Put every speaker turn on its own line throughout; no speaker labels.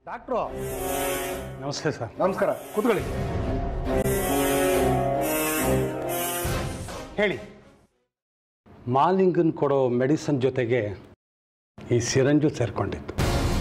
Doctor
ನಮಸ್ತೆ sir
ನಮಸ್ಕಾರ ಕೂತ್ಕೊಳ್ಳಿ ಹೇಳಿ
ಮಾಲಿಂಗನ್ ಕೊಡೋ ಮೆಡಿಸನ್ ಜೊತೆಗೆ ಈ ಸಿರಂಜು ಸೇರ್ಕೊಂಡಿತ್ತು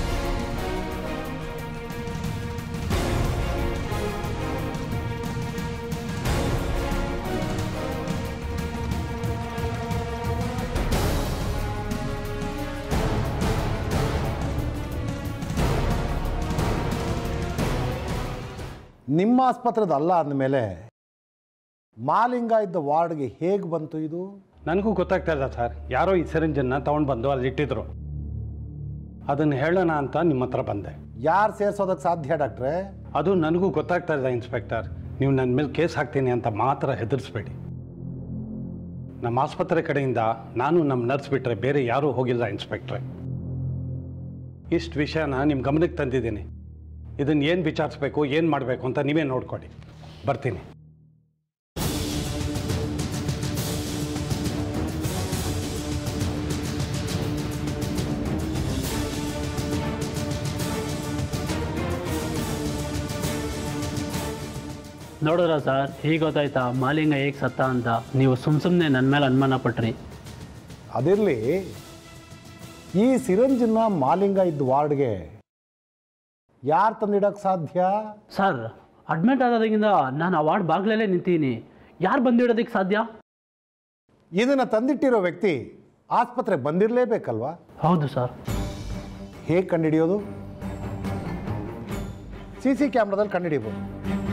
ನಿಮ್ಮ ಆಸ್ಪತ್ರೆದ ಅಲ್ಲ ಅಂದಮೇಲೆ ಮಾಲಿಂಗ ಇದ್ದ ವಾರ್ಡ್ಗೆ ಹೇಗೆ ಬಂತು ಇದು
ನನಗೂ ಗೊತ್ತಾಗ್ತಾ ಇಲ್ಲ ಸರ್ ಯಾರೋ ಈ ಸಿರಂಜನ್ನು ತೊಗೊಂಡು ಬಂದು ಅಲ್ಲಿ ಇಟ್ಟಿದ್ರು ಅದನ್ನು ಹೇಳೋಣ ಅಂತ ನಿಮ್ಮ ಹತ್ರ ಬಂದೆ
ಯಾರು ಸೇರ್ಸೋದಕ್ಕೆ ಸಾಧ್ಯ ಡಾಕ್ಟ್ರೆ
ಅದು ನನಗೂ ಗೊತ್ತಾಗ್ತಾ ಇಲ್ಲ ಇನ್ಸ್ಪೆಕ್ಟರ್ ನೀವು ನನ್ನ ಮೇಲೆ ಕೇಸ್ ಹಾಕ್ತೀನಿ ಅಂತ ಮಾತ್ರ ಹೆದರಿಸ್ಬೇಡಿ ನಮ್ಮ ಆಸ್ಪತ್ರೆ ಕಡೆಯಿಂದ ನಾನು ನಮ್ಮ ನರ್ಸ್ ಬಿಟ್ಟರೆ ಬೇರೆ ಯಾರೂ ಹೋಗಿಲ್ಲ ಇನ್ಸ್ಪೆಕ್ಟ್ರೆ ಇಷ್ಟು ವಿಷಯನ ನಿಮ್ಮ ಗಮನಕ್ಕೆ ತಂದಿದ್ದೀನಿ ಇದನ್ನು ಏನು ವಿಚಾರಿಸ್ಬೇಕು ಏನು ಮಾಡಬೇಕು ಅಂತ ನೀವೇ ನೋಡ್ಕೊಳ್ಳಿ ಬರ್ತೀನಿ
ನೋಡಿದ್ರ ಸರ್ ಈಗ ಗೊತ್ತಾಯ್ತಾ ಮಾಲಿಂಗ ಹೇಗೆ ಸತ್ತ ಅಂತ ನೀವು ಸುಮ್ ಸುಮ್ಮನೆ ನನ್ನ ಮೇಲೆ ಅನುಮಾನ ಪಟ್ರಿ
ಅದಿರಲಿ ಈ ಸಿರಂಜನ್ನ ಮಾಲಿಂಗ ಇದ್ದ ವಾರ್ಡ್ಗೆ ಯಾರು ತಂದಿಡಕ್ಕೆ ಸಾಧ್ಯ
ಸರ್ ಅಡ್ಮಿಟ್ ಆದಾಗಿಂದ ನಾನು ಆ ವಾರ್ಡ್ ಬಾಗ್ಲಲ್ಲೇ ನಿಂತೀನಿ ಯಾರು ಬಂದಿಡೋದಕ್ಕೆ ಸಾಧ್ಯ
ಇದನ್ನು ತಂದಿಟ್ಟಿರೋ ವ್ಯಕ್ತಿ ಆಸ್ಪತ್ರೆ ಬಂದಿರಲೇಬೇಕಲ್ವಾ
ಹೌದು ಸರ್
ಹೇಗೆ ಕಂಡುಹಿಡಿಯೋದು ಸಿ ಸಿ ಕ್ಯಾಮ್ರಾದಲ್ಲಿ ಕಂಡುಹಿಡಿಬೋದು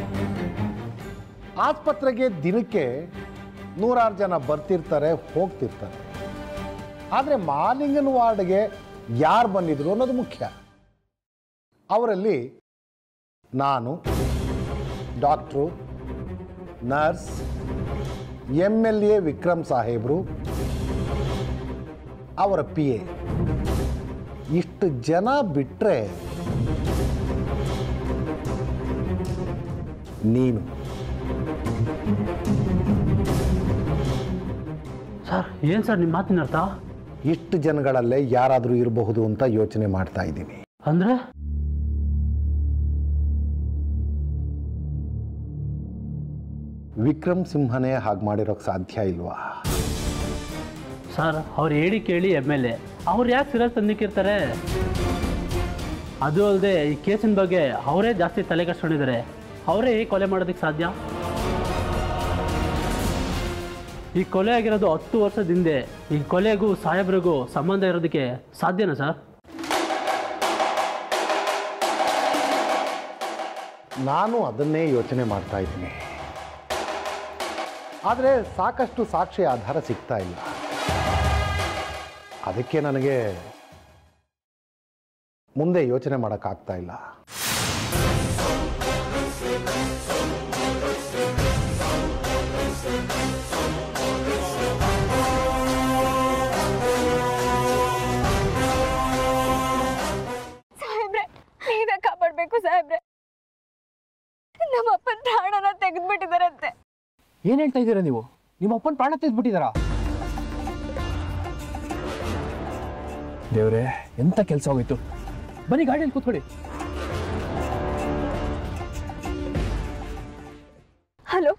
ಆಸ್ಪತ್ರೆಗೆ ದಿನಕ್ಕೆ ನೂರಾರು ಜನ ಬರ್ತಿರ್ತಾರೆ ಹೋಗ್ತಿರ್ತಾರೆ ಆದರೆ ಮಾಲಿಂಗನ್ ವಾರ್ಡ್ಗೆ ಯಾರು ಬಂದಿದ್ರು ಅನ್ನೋದು ಮುಖ್ಯ ಅವರಲ್ಲಿ ನಾನು doctor nurse M L A Vikram ಸಾಹೇಬರು ಅವರ ಪಿ ಎ ಇಷ್ಟು ಜನ ಬಿಟ್ಟರೆ ನೀನು
ಸರ್ ಏನು ಸರ್ ನಿಮ್ಮ ಮಾತಿನ ಅರ್ಥ
ಇಷ್ಟು ಜನಗಳಲ್ಲೇ ಯಾರಾದರೂ ಇರಬಹುದು ಅಂತ ಯೋಚನೆ ಮಾಡ್ತಾ ಇದ್ದೀನಿ
ಅಂದರೆ
ವಿಕ್ರಮ್ ಸಿಂಹನೇ ಹಾಗೆ ಮಾಡಿರೋಕ್ಕೆ ಸಾಧ್ಯ ಇಲ್ವಾ
ಸರ್ ಅವ್ರು ಹೇಳಿ ಕೇಳಿ ಎಮ್ ಎಲ್ ಎ ಅವ್ರು ಯಾಕೆ ಸಿರಾಜ್ ತಂದಿಕ್ಕಿರ್ತಾರೆ ಅದು ಅಲ್ಲದೆ ಈ ಕೇಸಿನ ಬಗ್ಗೆ ಅವರೇ ಜಾಸ್ತಿ ತಲೆ ಕೆಡ್ಸ್ಕೊಂಡಿದ್ದಾರೆ ಅವರೇ ಹೇಗೆ ಕೊಲೆ ಮಾಡೋದಕ್ಕೆ ಸಾಧ್ಯ ಈ ಕೊಲೆ ಆಗಿರೋದು ಹತ್ತು ವರ್ಷದ ಹಿಂದೆ ಈ ಕೊಲೆಗೂ ಸಾಹೇಬ್ರಿಗೂ ಸಂಬಂಧ ಇರೋದಕ್ಕೆ ಸಾಧ್ಯನಾ ಸರ್
ನಾನು ಅದನ್ನೇ ಯೋಚನೆ ಮಾಡ್ತಾ ಇದ್ದೀನಿ ಆದರೆ ಸಾಕಷ್ಟು ಸಾಕ್ಷಿ ಆಧಾರ ಸಿಗ್ತಾ ಇಲ್ಲ ಅದಕ್ಕೆ ನನಗೆ ಮುಂದೆ ಯೋಚನೆ ಮಾಡೋಕ್ಕಾಗ್ತಾ ಇಲ್ಲ
ಸಾಹೇಬ್ರೆ ನೀವೇ ಕಾಪಾಡ್ಬೇಕು ಸಾಹೇಬ್ರೆ ನಮ್ಮ ಅಪ್ಪನ ಪ್ರಾಣನ ತೆಗೆದ್ಬಿಟ್ಟಿದಾರಂತೆ
ಏನ್ ಹೇಳ್ತಾ ಇದ್ದೀರಾ ನೀವು ನಿಮ್ಮ ಅಪ್ಪನ ಪ್ರಾಣ ತೆಗೆದ್ಬಿಟ್ಟಿದಾರಾ ದೇವ್ರೆ ಎಂತ ಕೆಲಸ ಹೋಗಿತ್ತು ಬನ್ನಿ ಗಾಡಿಯಲ್ಲಿ ಕೂತ್ಕೊಳ್ಳಿ
ಹಲೋ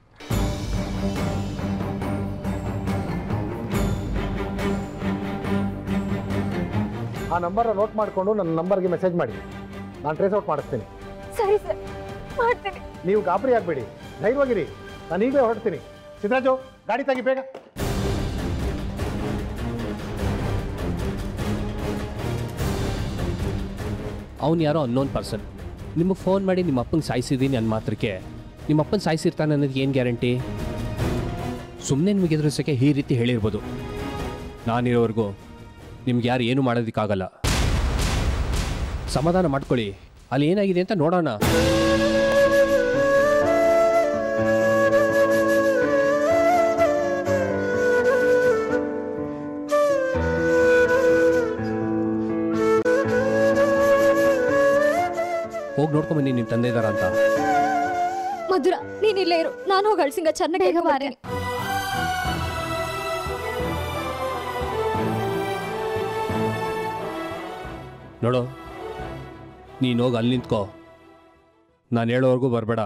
ಆ ನಂಬರ್ ನೋಟ್ ಮಾಡಿಕೊಂಡು ನನ್ನ ನಂಬರ್ಗೆ ಮೆಸೇಜ್ ಮಾಡಿ ನಾನು ಟ್ರೇಸ್ ಔಟ್ ಮಾಡಿಸ್ತೀನಿ
ಸರಿ ಸರ್ ಮಾಡ್ತೀನಿ
ನೀವು ಗಾಬರಿ ಆಗಬೇಡಿ ಧೈರ್ಯವಾಗಿರಿ ನಾನು ಈಗಲೇ ಹೊರಡ್ತೀನಿ ಸಿದ್ದರಾಜು ಗಾಡಿ ತೆಗಿ ಬೇಗ
ಅವ್ನು ಯಾರೋ ಅನ್ನೋನ್ ಪರ್ಸನ್ ನಿಮಗೆ ಫೋನ್ ಮಾಡಿ ನಿಮ್ಮ ಅಪ್ಪಂಗೆ ಸಾಯಿಸಿದ್ದೀನಿ ಅಂದ ಮಾತ್ರಕ್ಕೆ ನಿಮ್ಮ ಅಪ್ಪನ ಸಾಯಿಸಿರ್ತಾನೆ ಅನ್ನೋದಕ್ಕೆ ಏನು ಗ್ಯಾರಂಟಿ ಸುಮ್ಮನೆ ನಿಮಗೆ ಎದುರಿಸೋಕ್ಕೆ ಈ ರೀತಿ ಹೇಳಿರ್ಬೋದು ನಾನಿರೋವರೆಗೂ ನಿಮ್ಗೆ ಯಾರು ಏನು ಮಾಡೋದಕ್ಕಾಗಲ್ಲ ಸಮಾಧಾನ ಮಾಡ್ಕೊಳ್ಳಿ ಅಲ್ಲಿ ಏನಾಗಿದೆ ಅಂತ ನೋಡೋಣ ಹೋಗಿ ನೋಡ್ಕೊಂಬನ್ನಿ ನಿಮ್ಮ ತಂದೆ ಇದ್ದಾರ ಅಂತ
ಮಧುರ ನೀನ್ ಇಲ್ಲೇ ಇರು ನಾನು ಹೋಗಿ ಅಳ್ಸಿಂಗ ಚೆನ್ನಾಗಿ
ಬೇಗ ಬಾರೆ.
ನೋಡು ನೀನು ಹೋಗಿ ಅಲ್ಲಿ ನಿಂತ್ಕೋ ನಾನು ಹೇಳೋವರೆಗೂ ಬರಬೇಡ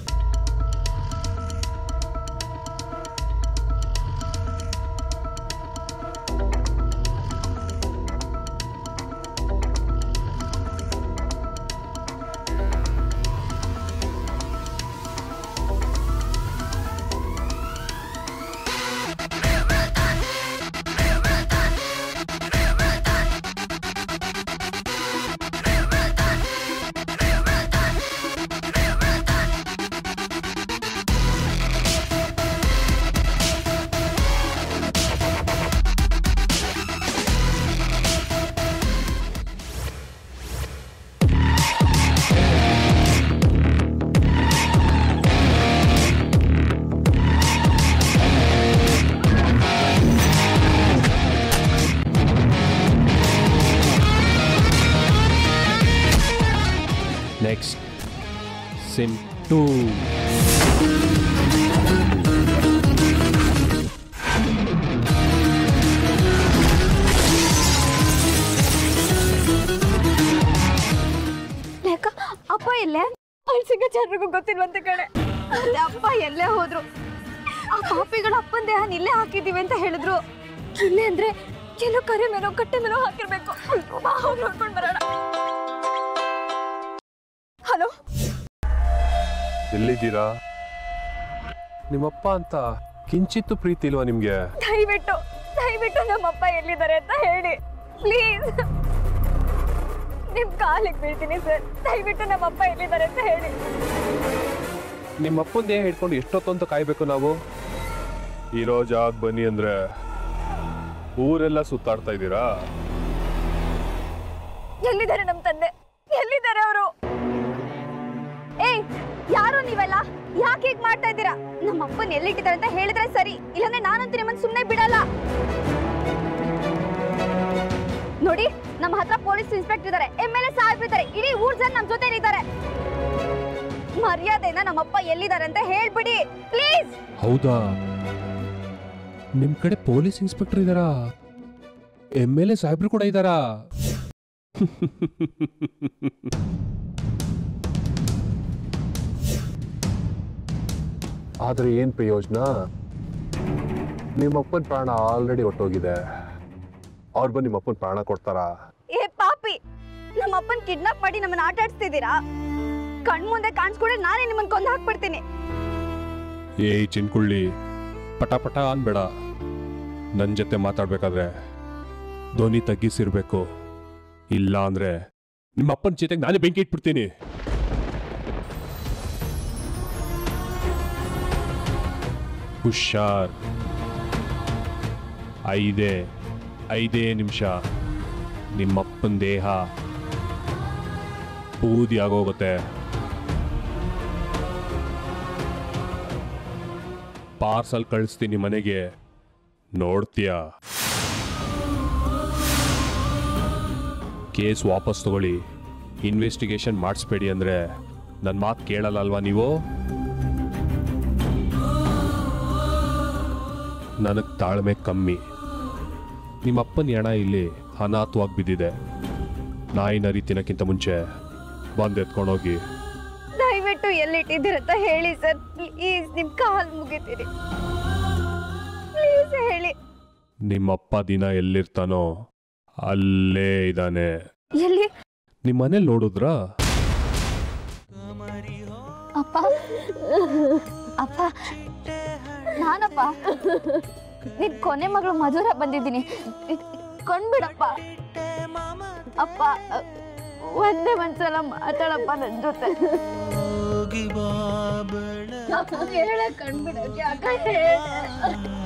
ನೆಕ್ಸ್ಟ್ ಸಿಮ್ ಟೂ
ಲೇಖ ಅಪ್ಪ ಎಲ್ಲೇ ಅವ್ಳ ಸಿಗ್ನೇಚರ್ಗೂ ಗೊತ್ತಿಲ್ವಂತೆ ಕಣೆ ಮತ್ತೆ ಅಪ್ಪ ಎಲ್ಲೇ ಹೋದ್ರು ಆ ಪಾಪಿಗಳ ಅಪ್ಪನ ದೇಹನ ಇಲ್ಲೇ ಹಾಕಿದೀವಿ ಅಂತ ಹೇಳಿದ್ರು ಇಲ್ಲೇ ಅಂದ್ರೆ ಎಲ್ಲೋ ಕರೆ ಮೇಲೋ ಕಟ್ಟೆ ಮೇಲೋ ಹಾಕಿರ್ಬೇಕು ಬಾ ಹೋಗಿ ನೋಡ್ಕೊಂಡ್ ಬರೋಣ ಹಲೋ
ಎಲ್ಲಿದ್ದೀರಾ ನಿಮ್ಮಪ್ಪ ಅಂತ ಕಿಂಚಿತ್ತು ಪ್ರೀತಿ ಇಲ್ವಾ ನಿಮ್ಗೆ
ದಯವಿಟ್ಟು ದಯವಿಟ್ಟು ನಮ್ಮಪ್ಪ ಎಲ್ಲಿದ್ದಾರೆ ಅಂತ ಹೇಳಿ ಪ್ಲೀಸ್ ನಿಮ್ ಕಾಲಿಗೆ ಬೀಳ್ತೀನಿ ಸರ್ ದಯವಿಟ್ಟು ನಮ್ಮಪ್ಪ ಎಲ್ಲಿದ್ದಾರೆ ಅಂತ ಹೇಳಿ
ನಿಮ್ಮಪ್ಪನ ದೇಹ ಹಿಡ್ಕೊಂಡು ಎಷ್ಟೊತ್ತಂತ ಕಾಯ್ಬೇಕು ನಾವು ಇರೋ ಜಾಗ ಬನ್ನಿ ಅಂದ್ರೆ ಊರೆಲ್ಲ ಸುತ್ತಾಡ್ತಾ ಇದ್ದೀರಾ
ಎಲ್ಲಿದ್ದಾರೆ ನಮ್ ತಂದೆ ಎಲ್ಲಿದ್ದಾರೆ ಅವರು ಏಯ್ ಯಾರು ನೀವೆಲ್ಲ ಯಾಕೆ ಹೀಗ್ ಮಾಡ್ತಾ ಇದ್ದೀರಾ ನಮ್ಮ ಅಪ್ಪನ್ ಎಲ್ಲಿಟ್ಟಿದ್ದಾರೆ ಅಂತ ಹೇಳಿದ್ರೆ ಸರಿ ಇಲ್ಲಾಂದ್ರೆ ನಾನಂತೂ ನಿಮ್ಮನ್ನ ಸುಮ್ಮನೆ ಬಿಡಲ್ಲ ನೋಡಿ ನಮ್ಮ ಹತ್ರ ಪೊಲೀಸ್ ಇನ್ಸ್ಪೆಕ್ಟರ್ ಇದ್ದಾರೆ ಎಮ್ ಎಲ್ ಎ ಸಾಹೇಬ್ರು ಇದ್ದಾರೆ ಇಡೀ ಊರ್ ಜನ ನಮ್ ಜೊತೆ ಇದ್ದಾರೆ ಮರ್ಯಾದೆನ ನಮ್ಮಪ್ಪ ಎಲ್ಲಿದ್ದಾರೆ ಅಂತ ಹೇಳ್ಬಿಡಿ ಪ್ಲೀಸ್
ಹೌದಾ ನಿಮ್ ಕಡೆ ಪೊಲೀಸ್ ಇನ್ಸ್ಪೆಕ್ಟರ್ ಇದಾರಾ ಎಮ್ ಎಲ್ ಎ ಸಾಹೇಬ್ರು ಕೂಡ ಇದ್ದಾರಾ ಆದ್ರೆ ಏನ್ ಪ್ರಯೋಜನ ನಿಮ್ಮಪ್ಪನ ಪ್ರಾಣ ಆಲ್ರೆಡಿ ಹೊಟ್ಟೋಗಿದೆ ಅವ್ರು ಬಂದು ನಿಮ್ಮಪ್ಪನ ಪ್ರಾಣ ಕೊಡ್ತಾರಾ
ಏ ಪಾಪಿ ನಮ್ಮ ಅಪ್ಪನ್ ಕಿಡ್ನಾಪ್ ಮಾಡಿ ನಮ್ಮನ್ನ ಆಟ ಆಡಿಸ್ತಿದ್ದೀರಾ ಕಣ್ ಮುಂದೆ ಕಾಣಿಸ್ಕೊಂಡ್ರೆ ನಾನೇ ನಿಮ್ಮನ್ನ ಕೊಂದು ಹಾಕ್ಬಿಡ್ತೀನಿ
ಏಯ್ ಚಿನ್ಕುಳ್ಳಿ ಪಟ ಪಟ ಅನ್ಬೇಡ ನನ್ನ ಜೊತೆ ಮಾತಾಡ್ಬೇಕಾದ್ರೆ ಧ್ವನಿ ತಗ್ಗಿಸಿರ್ಬೇಕು ಇಲ್ಲ ಅಂದ್ರೆ ನಿಮ್ಮ ಅಪ್ಪನ ಜೊತೆಗೆ ನಾನೇ ಬೆಂಕಿ ಇಟ್ಬಿಡ್ತೀನಿ ಹುಷಾರ್ ಐದೇ ಐದೇ ನಿಮಿಷ ನಿಮ್ಮಪ್ಪನ ದೇಹ ಬೂದಿ ಆಗೋಗುತ್ತೆ ಪಾರ್ಸಲ್ ಕಳಿಸ್ತೀನಿ ಮನೆಗೆ ನೋಡ್ತೀಯಾ ಕೇಸ್ ವಾಪಸ್ ತಗೊಳ್ಳಿ ಇನ್ವೆಸ್ಟಿಗೇಷನ್ ಮಾಡಿಸ್ಬೇಡಿ ಅಂದರೆ ನನ್ನ ಮಾತು ಕೇಳಲ್ಲ ಅಲ್ವಾ ನೀವು ನನಗೆ ತಾಳ್ಮೆ ಕಮ್ಮಿ ನಿಮ್ಮಪ್ಪನ ಹಣ ಇಲ್ಲಿ ಅನಾಥವಾಗಿ ಬಿದ್ದಿದೆ ನಾಯಿ ನರಿ ತಿನ್ನಕ್ಕಿಂತ ಮುಂಚೆ ಬಂದು ಎತ್ಕೊಂಡೋಗಿ
ದಯವಿಟ್ಟು ಎಲ್ಲಿಟ್ಟಿದ್ದೀರಂತ ಹೇಳಿ ಸರ್ ಪ್ಲೀಸ್ ನಿಮ್ ಕಾಲ್ ಮುಗಿತೀರಿ ಪ್ಲೀಸ್ ಹೇಳಿ
ನಿಮ್ಮಪ್ಪ ದಿನ ಎಲ್ಲಿರ್ತಾನೋ ಅಲ್ಲೇ ಇದ್ದಾನೆ
ಎಲ್ಲಿ
ನಿಮ್ಮ ಮನೇಲಿ ನೋಡಿದ್ರಾ
ಅಪ್ಪ ಅಪ್ಪ ನಾನಪ್ಪ ನಿನ್ ಕೊನೆ ಮಗಳು ಮಧುರ ಬಂದಿದ್ದೀನಿ ಕೊಂಡ್ಬಿಡಪ್ಪ ಅಪ್ಪ ಒಂದೇ ಒಂದ್ಸಲ ಮಾತಾಡಪ್ಪ ನನ್ ಜೊತೆ ಅಪ್ಪ ಹೇಳ ಕಂಡ್ಬಿಡೋಕೆ ಅಕ್ಕ ಹೇಳ